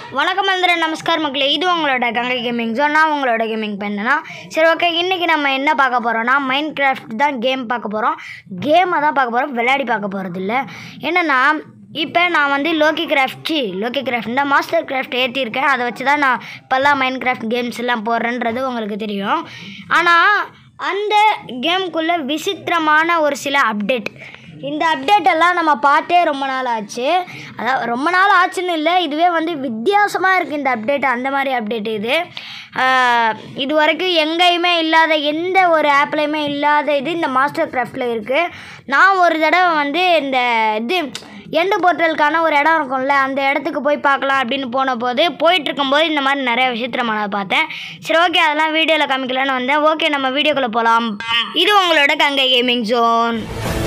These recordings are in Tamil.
வணக்கம் மந்திரன் நமஸ்கார் மக்களே இது உங்களோட கங்கை கேமிங் ஸோ நான் உங்களோட கேமிங் பண்ணனா சரி ஓகே இன்றைக்கி நம்ம என்ன பார்க்க போகிறோம்னா மைண்ட் கிராஃப்ட் தான் கேம் பார்க்க போகிறோம் கேமை தான் பார்க்க போகிறோம் விளையாடி பார்க்க போகிறது இல்லை என்னென்னா இப்போ நான் வந்து லோக்கி கிராஃப்ட் சி லோக்கி கிராஃப்ட் தான் மாஸ்டர் கிராஃப்ட் ஏற்றிருக்கேன் அதை வச்சு தான் நான் இப்போல்லாம் மைண்ட் கிராஃப்ட் கேம்ஸ் எல்லாம் போடுறேன்றது உங்களுக்கு தெரியும் ஆனால் அந்த கேமுக்குள்ளே விசித்திரமான ஒரு சில அப்டேட் இந்த அப்டேட் எல்லாம் நம்ம பார்த்தே ரொம்ப நாள் ஆச்சு அதாவது ரொம்ப நாள் ஆச்சுன்னு இல்லை இதுவே வந்து வித்தியாசமாக இருக்குது இந்த அப்டேட் அந்த மாதிரி அப்டேட் இது ஆஹ் இது வரைக்கும் எங்கேயுமே இல்லாத எந்த ஒரு ஆப்லேயுமே இல்லாத இது இந்த மாஸ்டர் கிராஃப்டில் இருக்குது நான் ஒரு தடவை வந்து இந்த இது எண்டு போர்ட்டலுக்கான ஒரு இடம் இருக்கும்ல அந்த இடத்துக்கு போய் பார்க்கலாம் அப்படின்னு போன போது போயிட்டு இருக்கும்போது இந்த மாதிரி நிறைய விசித்திரமானதை பார்த்தேன் சரி ஓகே அதெல்லாம் வீடியோவில் காமிக்கலான்னு வந்தேன் ஓகே நம்ம வீடியோக்குள்ளே போகலாம் இது உங்களோட கங்கை கேமிங் ஜோன்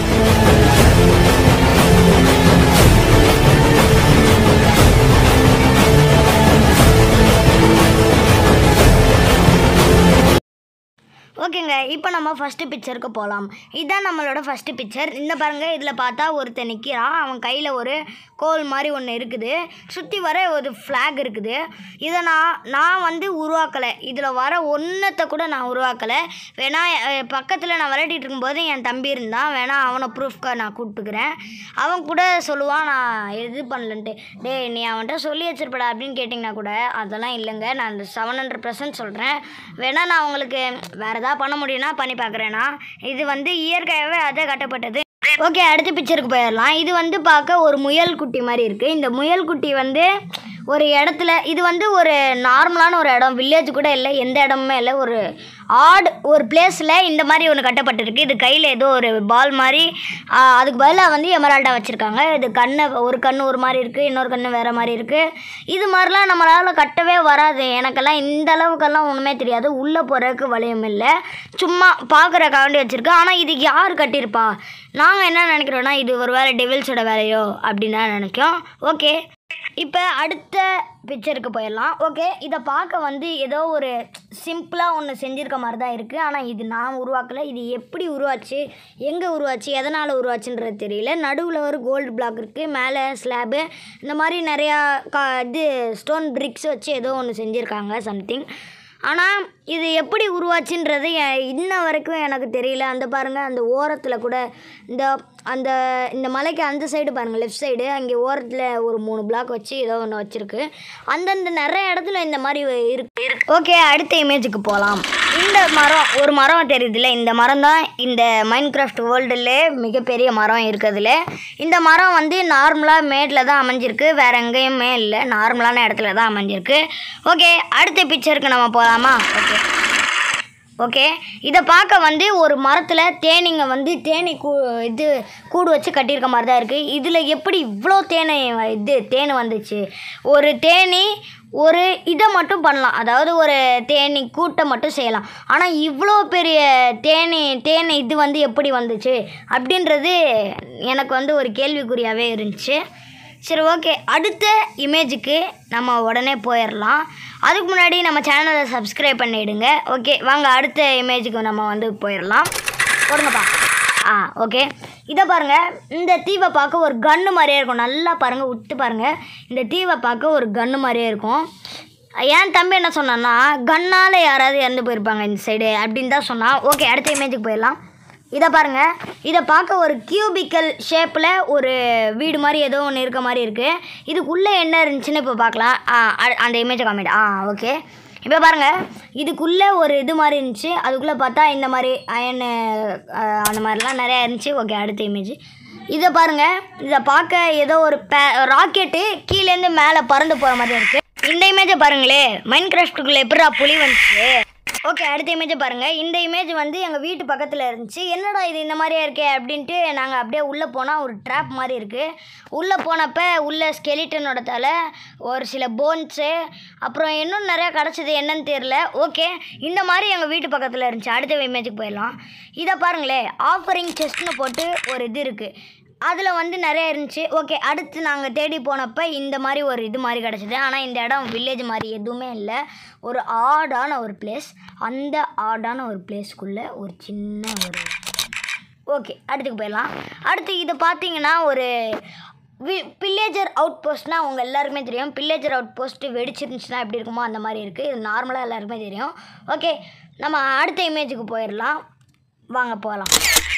ஓகேங்க இப்போ நம்ம ஃபஸ்ட்டு பிக்சருக்கு போகலாம் இதுதான் நம்மளோட ஃபஸ்ட்டு பிக்சர் இந்த பாருங்கள் இதில் பார்த்தா ஒருத்தன் நிற்கிறான் அவன் கையில் ஒரு கோல் மாதிரி ஒன்று இருக்குது சுற்றி வர ஒரு ஃப்ளாக் இருக்குது இதை நான் நான் வந்து உருவாக்கலை இதில் வர ஒன்றத்தை கூட நான் உருவாக்கலை வேணா பக்கத்தில் நான் விளையாடிட்டு இருக்கும்போது என் தம்பி இருந்தான் வேணா அவனை ப்ரூஃப்காக நான் கூப்பிட்டுக்கிறேன் அவன் கூட சொல்லுவான் நான் இது பண்ணலன்ட்டு டேய் நீ அவன்கிட்ட சொல்லி வச்சிருப்படா அப்படின்னு கேட்டிங்கன்னா கூட அதெல்லாம் இல்லைங்க நான் இந்த செவன் ஹண்ட்ரட் பர்சன்ட் சொல்கிறேன் வேணா நான் உங்களுக்கு வேறு ஏதாவது பண்ண முடியும்னா பண்ணி பார்க்குறேன்னா இது வந்து இயற்கையாகவே அதை கட்டப்பட்டது ஓகே அடுத்த பிக்சருக்கு போயிடலாம் இது வந்து பார்க்க ஒரு முயல் குட்டி மாதிரி இருக்குது இந்த முயல் குட்டி வந்து ஒரு இடத்துல இது வந்து ஒரு நார்மலான ஒரு இடம் வில்லேஜ் கூட இல்லை எந்த இடமுமே இல்லை ஒரு ஆட் ஒரு பிளேஸில் இந்த மாதிரி ஒன்று கட்டப்பட்டிருக்கு இது கையில் ஏதோ ஒரு பால் மாதிரி ஆ, அதுக்கு பதிலாக வந்து எமரால்டாக வச்சுருக்காங்க இது கண்ணை ஒரு கண்ணு ஒரு மாதிரி இருக்குது இன்னொரு கண்ணு வேறு மாதிரி இருக்குது இது மாதிரிலாம் நம்மளால் கட்டவே வராது எனக்கெல்லாம் இந்த அளவுக்கெல்லாம் ஒன்றுமே தெரியாது உள்ளே போகிறதுக்கு வழியும் இல்லை சும்மா பார்க்குறக்காண்டி வச்சுருக்கேன் ஆனால் இதுக்கு யார் கட்டியிருப்பா நாங்கள் என்ன நினைக்கிறோன்னா இது ஒரு வேலை டெவில்ஸோட வேலையோ அப்படின்னு தான் நினைக்கிறோம் ஓகே இப்போ அடுத்த பிக்சருக்கு போயிடலாம் ஓகே இதை பார்க்க வந்து ஏதோ ஒரு சிம்பிளாக ஒன்று செஞ்சுருக்க மாதிரி தான் இருக்குது ஆனால் இது நான் உருவாக்கலை இது எப்படி உருவாச்சு எங்கே உருவாச்சு எதனால் உருவாச்சுன்றது தெரியல நடுவில் ஒரு கோல்டு பிளாக் இருக்குது மேலே ஸ்லாபு இந்த மாதிரி நிறையா கா இது ஸ்டோன் பிரிக்ஸ் வச்சு ஏதோ ஒன்று செஞ்சுருக்காங்க சம்திங் ஆனால் இது எப்படி உருவாச்சுன்றது எ- இன்ன வரைக்கும் எனக்கு தெரியல அந்த பாருங்கள் அந்த ஓரத்தில் கூட இந்த அந்த இந்த மலைக்கு அந்த சைடு பாருங்கள் லெஃப்ட் சைடு அங்கே ஓரத்தில் ஒரு மூணு பிளாக் வச்சு ஏதோ ஒன்று வச்சுருக்கு அந்தந்த நிறைய இடத்துல இந்த மாதிரி இருக்கு இருக்கு ஓகே அடுத்த இமேஜுக்கு போகலாம் இந்த மரம் ஒரு மரம் தெரியுதுல்ல இந்த மரம் தான் இந்த மைண்ட் கிராஃப்ட் வேர்ல்டுலே மிகப்பெரிய மரம் இருக்குதுல இந்த மரம் வந்து நார்மலாக மேட்டில் தான் அமைஞ்சிருக்கு வேறு எங்கேயுமே இல்லை நார்மலான இடத்துல தான் அமைஞ்சிருக்கு ஓகே அடுத்த பிக்சருக்கு நம்ம போகலாமா ஓகே ஓகே இதை பார்க்க வந்து ஒரு மரத்தில் தேனீங்க வந்து தேனி கூ இது கூடு வச்சு கட்டியிருக்க மாதிரி தான் இருக்குது இதில் எப்படி இவ்வளோ தேனை இது தேன் வந்துச்சு ஒரு தேனி ஒரு இதை மட்டும் பண்ணலாம் அதாவது ஒரு தேனி கூட்டை மட்டும் செய்யலாம் ஆனால் இவ்வளோ பெரிய தேனி தேன் இது வந்து எப்படி வந்துச்சு அப்படின்றது எனக்கு வந்து ஒரு கேள்விக்குறியாகவே இருந்துச்சு சரி ஓகே அடுத்த இமேஜுக்கு நம்ம உடனே போயிடலாம் அதுக்கு முன்னாடி நம்ம சேனலை சப்ஸ்கிரைப் பண்ணிவிடுங்க ஓகே வாங்க அடுத்த இமேஜுக்கு நம்ம வந்து போயிடலாம் போடுங்கப்பா ஆ ஓகே இதை பாருங்கள் இந்த தீவை பார்க்க ஒரு கன்று மாதிரியே இருக்கும் நல்லா பாருங்கள் விட்டு பாருங்கள் இந்த தீவை பார்க்க ஒரு கன்று மாதிரியே இருக்கும் என் தம்பி என்ன சொன்னான்னா கண்ணால் யாராவது இறந்து போயிருப்பாங்க இந்த சைடு அப்படின்னு தான் சொன்னான் ஓகே அடுத்த இமேஜுக்கு போயிடலாம் இதை பாருங்கள் இதை பார்க்க ஒரு கியூபிக்கல் ஷேப்பில் ஒரு வீடு மாதிரி ஏதோ ஒன்று இருக்க மாதிரி இருக்குது இதுக்குள்ளே என்ன இருந்துச்சுன்னு இப்போ பார்க்கலாம் ஆ அ- அந்த இமேஜை காமிடு ஆ ஓகே இப்போ பாருங்கள் இதுக்குள்ளே ஒரு இது மாதிரி இருந்துச்சு அதுக்குள்ளே பார்த்தா இந்த மாதிரி அயனு அந்த மாதிரிலாம் நிறையா இருந்துச்சு ஓகே அடுத்த இமேஜ் இதை பாருங்கள் இதை பார்க்க ஏதோ ஒரு பே ராக்கெட்டு கீழேருந்து மேலே பறந்து போகிற மாதிரி இருக்குது இந்த இமேஜை பாருங்களே மைண்ட் கிராஃப்ட்டுக்குள்ளே எப்படா புலி வந்துச்சு ஓகே அடுத்த இமேஜை பாருங்கள் இந்த இமேஜ் வந்து எங்கள் வீட்டு பக்கத்தில் இருந்துச்சு என்னடா இது இந்த மாதிரியா இருக்கே அப்படின்ட்டு நாங்கள் அப்படியே உள்ளே போனால் ஒரு ட்ராப் மாதிரி இருக்குது உள்ளே போனப்போ உள்ள ஸ்கெலிட்டனோட தலை ஒரு சில போன்ஸு அப்புறம் இன்னும் நிறையா கிடச்சிது என்னன்னு தெரில ஓகே இந்த மாதிரி எங்கள் வீட்டு பக்கத்தில் இருந்துச்சு அடுத்த இமேஜுக்கு போயிடலாம் இதை பாருங்களேன் ஆஃபரிங் செஸ்ட்னு போட்டு ஒரு இது இருக்குது அதில் வந்து நிறைய இருந்துச்சு ஓகே அடுத்து நாங்கள் தேடி போனப்போ இந்த மாதிரி ஒரு இது மாதிரி கிடச்சிது ஆனால் இந்த இடம் வில்லேஜ் மாதிரி எதுவுமே இல்லை ஒரு ஆடான ஒரு பிளேஸ் அந்த ஆடான ஒரு பிளேஸ்க்குள்ளே ஒரு சின்ன ஒரு ஓகே அடுத்துக்கு போயிடலாம் அடுத்து இதை பார்த்தீங்கன்னா ஒரு வி பில்லேஜர் அவுட் போஸ்ட்னால் அவங்க எல்லாருக்குமே தெரியும் பில்லேஜர் அவுட் போஸ்ட்டு வெடிச்சிருந்துச்சுன்னா எப்படி இருக்குமோ அந்த மாதிரி இருக்குது இது நார்மலாக எல்லாருக்குமே தெரியும் ஓகே நம்ம அடுத்த இமேஜுக்கு போயிடலாம் வாங்க போகலாம்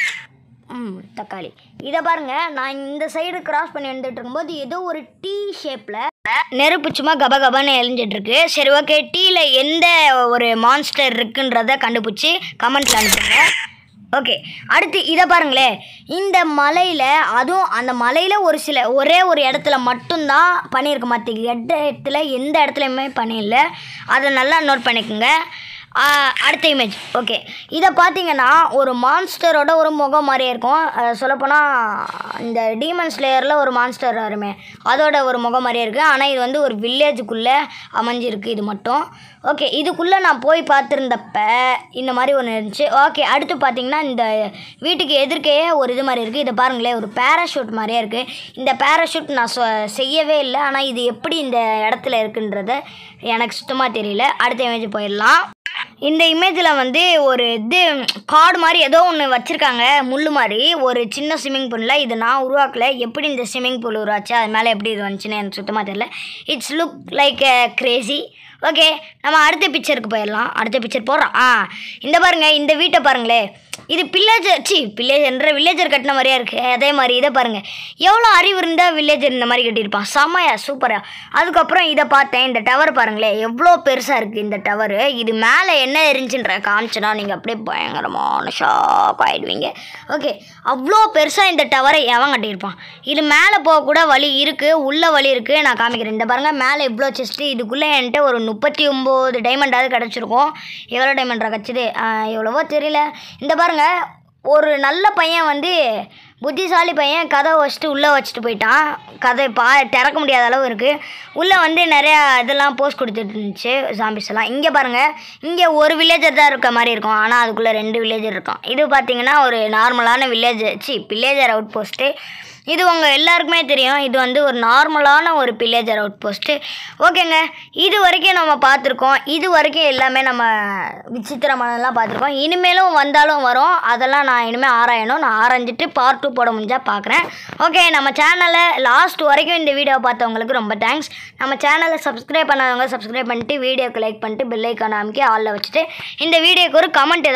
ம் தக்காளி இதை பாருங்க நான் இந்த சைடு கிராஸ் பண்ணி வந்துட்டு இருக்கும்போது ஏதோ ஒரு டீ ஷேப்பில் நெருப்பு சும்மா கப கபன்னு எரிஞ்சிட்டு இருக்கு சரி ஓகே டீயில் எந்த ஒரு மான்ஸ்டர் இருக்குன்றத கண்டுபிடிச்சி கமெண்ட்ல அனுப்புங்க ஓகே அடுத்து இதை பாருங்களேன் இந்த மலையில் அதுவும் அந்த மலையில் ஒரு சில ஒரே ஒரு இடத்துல மட்டும்தான் பண்ணியிருக்கு மற்ற இடத்துல எந்த இடத்துலையுமே பண்ணியில்ல அதை நல்லா நோட் பண்ணிக்கோங்க ஆ, அடுத்த இமேஜ் ஓகே இதை பார்த்தீங்கன்னா ஒரு மான்ஸ்டரோட ஒரு முகம் மாதிரியே இருக்கும் சொல்லப்போனால் இந்த டீமன் ஸ்லேயரில் ஒரு மான்ஸ்டர் வருமே அதோட ஒரு முகம் மாதிரியே இருக்குது ஆனால் இது வந்து ஒரு வில்லேஜுக்குள்ளே அமைஞ்சிருக்கு இது மட்டும் ஓகே இதுக்குள்ளே நான் போய் பார்த்துருந்தப்ப இந்த மாதிரி ஒன்று இருந்துச்சு ஓகே அடுத்து பார்த்தீங்கன்னா இந்த வீட்டுக்கு எதிர்க்கே ஒரு இது மாதிரி இருக்குது இதை பாருங்களேன் ஒரு பேராஷூட் மாதிரியே இருக்குது இந்த பேராஷூட் நான் சொ செய்யவே இல்லை ஆனால் இது எப்படி இந்த இடத்துல இருக்குன்றத எனக்கு சுத்தமாக தெரியல அடுத்த இமேஜ் போயிடலாம் இந்த இமேஜில் வந்து ஒரு இது கார்டு மாதிரி ஏதோ ஒன்று வச்சுருக்காங்க முள் மாதிரி ஒரு சின்ன ஸ்விம்மிங் பூலில் இது நான் உருவாக்கல எப்படி இந்த ஸ்விம்மிங் பூல் உருவாச்சு அது மேலே எப்படி இது வந்துச்சுன்னு எனக்கு சுத்தமாக தெரியல it's look like crazy okay நம்ம அடுத்த பிக்சருக்கு போயிடலாம் அடுத்த பிக்சர் போடுறோம் ஆ இந்த பாருங்க இந்த வீட்டை பாருங்களே இது பில்லேஜர் சி பில்லேஜர்ன்ற வில்லேஜர் கட்டின மாதிரியா இருக்குது அதே மாதிரி இதை பாருங்கள் எவ்வளோ அறிவு இருந்தால் வில்லேஜர் இந்த மாதிரி கட்டியிருப்பான் செம்மையா சூப்பராக அதுக்கப்புறம் இதை பார்த்தேன் இந்த டவர் பாருங்களேன் எவ்வளோ பெருசாக இருக்குது இந்த டவரு இது மேலே என்ன இருந்துச்சுன்ற காமிச்சனா நீங்கள் அப்படியே பயங்கரமான ஷாக் ஆகிடுவீங்க ஓகே அவ்வளோ பெருசாக இந்த டவரை எவன் கட்டியிருப்பான் இது மேலே போக கூட வழி இருக்குது உள்ள வழி இருக்குது நான் காமிக்கிறேன் இந்த பாருங்கள் மேலே இவ்வளோ செஸ்ட்டு இதுக்குள்ளே என்கிட்ட ஒரு முப்பத்தி ஒம்பது டைமண்டாவது கிடச்சிருக்கும் எவ்வளோ டைமண்டா கிடச்சிது எவ்வளவோ தெரியல இந்த பாருங்க ஒரு நல்ல பையன் வந்து புத்திசாலி பையன் கதை வச்சுட்டு உள்ளே வச்சுட்டு போயிட்டான் கதை பா திறக்க முடியாத அளவு இருக்குது உள்ளே வந்து நிறையா இதெல்லாம் போஸ்ட் கொடுத்துட்டு இருந்துச்சு ஜாம்பிஸ் எல்லாம் இங்கே பாருங்கள் இங்கே ஒரு வில்லேஜர் தான் இருக்க மாதிரி இருக்கும் ஆனால் அதுக்குள்ளே ரெண்டு வில்லேஜர் இருக்கும் இது பார்த்தீங்கன்னா ஒரு நார்மலான வில்லேஜர் சி வில்லேஜர் அவுட் போஸ்ட்டு இது உங்கள் எல்லாருக்குமே தெரியும் இது வந்து ஒரு நார்மலான ஒரு பில்லேஜர் அவுட் போஸ்ட்டு ஓகேங்க இது வரைக்கும் நம்ம பார்த்துருக்கோம் இது வரைக்கும் எல்லாமே நம்ம விசித்திரமானதெல்லாம் பார்த்துருக்கோம் இனிமேலும் வந்தாலும் வரும் அதெல்லாம் நான் இனிமேல் ஆராயணும் நான் ஆராய்ஞ்சிட்டு பார்ட் டூ போட முடிஞ்சால் பார்க்குறேன் ஓகே நம்ம சேனலை லாஸ்ட் வரைக்கும் இந்த வீடியோவை பார்த்தவங்களுக்கு ரொம்ப தேங்க்ஸ் நம்ம சேனலை சப்ஸ்கிரைப் பண்ணாதவங்க சப்ஸ்கிரைப் பண்ணிட்டு வீடியோக்கு லைக் பண்ணிட்டு பெல் ஐக்கான் அமைக்கி ஆளில் வச்சுட்டு இந்த வீடியோக்கு ஒரு கமெண்ட்